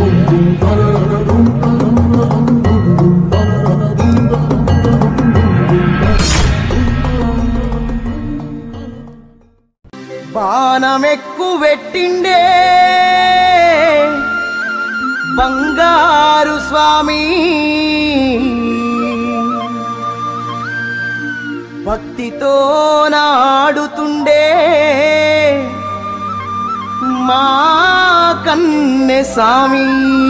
బాణమెక్కు పెట్టిండే బంగారు స్వామి భక్తితో నాడుతుండే మా కన్నె స్వామి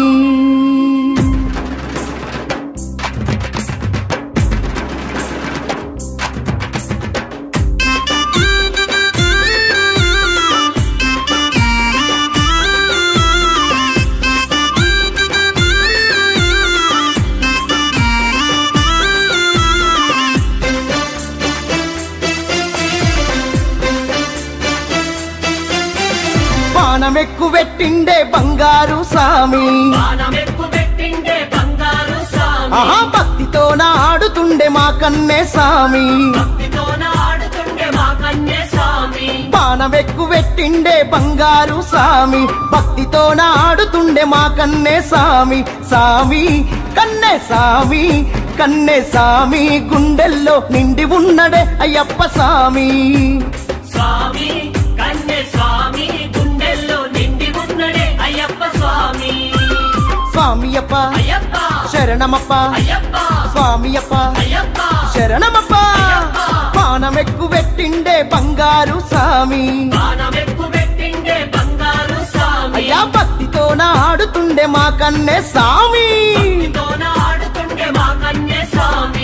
బాణమెక్కు పెట్టిండే బంగారు స్వామి బాణమెక్కు పెట్టిండే బంగారు స్వామి ఆహా భక్తితో నాడుతుండే మా కన్నె స్వామి భక్తితోన ఆడుతుండే మా కన్యే స్వామి బాణమెక్కు పెట్టిండే బంగారు స్వామి భక్తితో నాడుతుండే మా కన్నె స్వామి స్వామి కన్నె స్వామి కన్నె స్వామి గుండెల్లో నిండి ఉన్నడే అయ్యప్ప స్వామి స్వామి కన్యే స్వామి గుండెల్లో నిండి ఉన్నడే అయ్యప్ప స్వామి స్వామి అప్ప అయ్యప్ప శరణమప్ప అయ్యప్ప స్వామి అప్ప అయ్యప్ప శరణమప్ప బాణమెక్కు పెట్టిండే బంగారు స్వామి బాణమెక్కు పెట్టిండే బంగారు స్వామి అయ్యా భక్తితో నాడుతుండే మా కన్నె స్వామి భక్తితోన ఆడుతుండే మా కన్యే స్వామి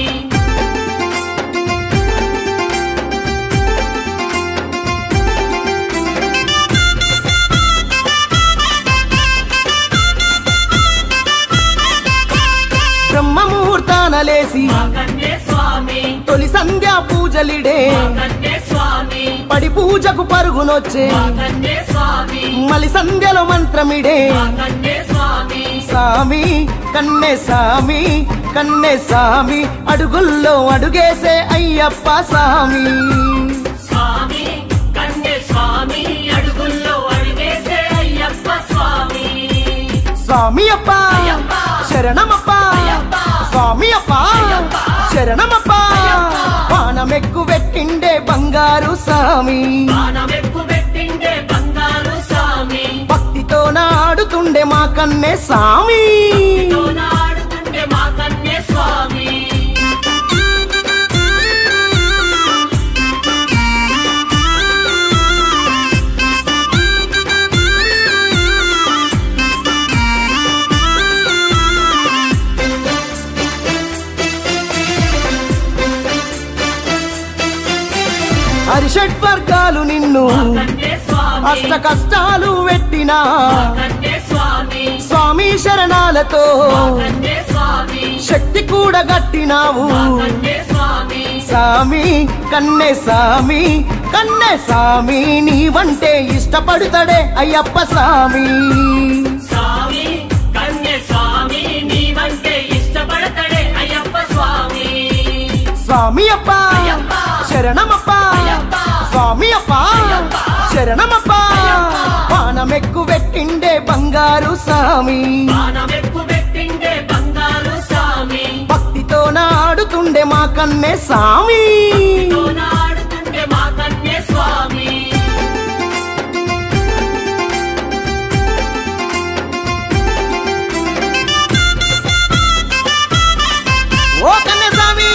బ్రహ్మముహూర్తాన లేసి మా కన్యే స్వామి తొలి సంధ్యా పూజలిడే మా కన్యే స్వామి పడి పూజకు పరుగునొచ్చే మా కన్యే స్వామి మలి సంధ్యలో మంత్రమిడే మా కన్యే స్వామి స్వామి కన్నె స్వామి కన్నె స్వామి అడుగుల్లో అడుగేసే అయ్యప్ప స్వామి స్వామి కన్యే స్వామి అడుగుల్లో అడిగేసే అయ్యప్ప స్వామి స్వామి అప్ప అయ్యప్ప. శరణమప్ప అయ్యప్ప. స్వామి అప్ప అయ్యప్ప. శరణమప్ప అయ్యప్ప. బాణమెక్కు పెట్టిండే బంగారు స్వామి బాణమెక్కు పెట్టిండే బంగారు స్వామి భక్తితో నాడుతుండే మా కన్నె స్వామి తోన ఆడుతుండే మా కన్యే స్వామి హరిషట్ వర్గాలు నిన్ను మా కన్యే స్వామి అష్ట కష్టాలు పెట్టినా మా కన్యే స్వామి స్వామి శరణాలతో మా కన్యే స్వామి శక్తి కూడా గట్టినావు మా కన్యే స్వామి స్వామి కన్నె స్వామి కన్నె స్వామి నీవంటే ఇష్టపడుతాడే అయ్యప్ప స్వామి స్వామి కన్యే స్వామి నీవంటే ఇష్టపడతాడే అయ్యప్ప స్వామి స్వామి అప్ప అయ్యప్ప. శరణమప్ప అయ్యప్ప. స్వామి అప్ప అయ్యప్ప. శరణమప్ప అయ్యప్ప. బాణమెక్కు పెట్టిండే బంగారు స్వామి బాణమెక్కు పెట్టిండే బంగారు స్వామి భక్తితో నాడుతుండే మా కన్నె స్వామి తోన ఆడుతుండే మా కన్యే స్వామి ఓ కన్నె స్వామి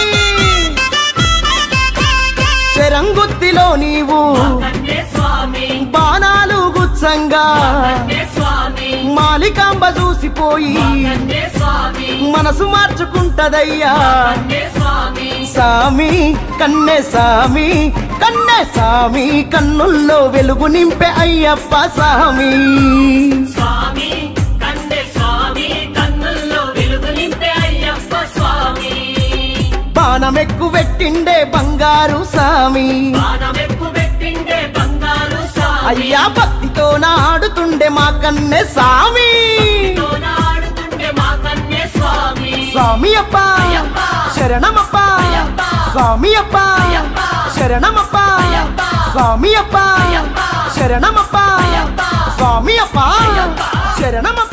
శరంగుత్తిలో నీవు మా కన్యే స్వామి బాణాలు గుచ్చంగా కన్యే స్వామి మాలికాంబ చూసిపోయి మా కన్యే స్వామి మనసు మార్చుకుంటదయ్యా కన్యే స్వామి సామి కన్నె సామి కన్నె సామి కన్నుల్లో వెలుగు నింపే అయ్యప్ప సామి స్వామి కన్యే స్వామి కన్నుల్లో వెలుగు నింపే అయ్యప్ప స్వామి బాణమెక్కు పెట్టిండే బంగారు సామి బాణమెక్కు పెట్టిండే బంగారు స్వామి అయ్యా భక్తితో నాడుతుండే మా కన్నె సామి తోన ఆడుతుండే మా కన్యే స్వామి స్వామి అప్ప అయ్యప్ప. శరణమప్ప అయ్యప్ప. స్వామి అప్ప అయ్యప్ప. శరణమప్ప అయ్యప్ప. స్వామి అప్ప అయ్యప్ప. శరణమప్ప అయ్యప్ప. స్వామి అప్ప అయ్యప్ప. శరణమప్ప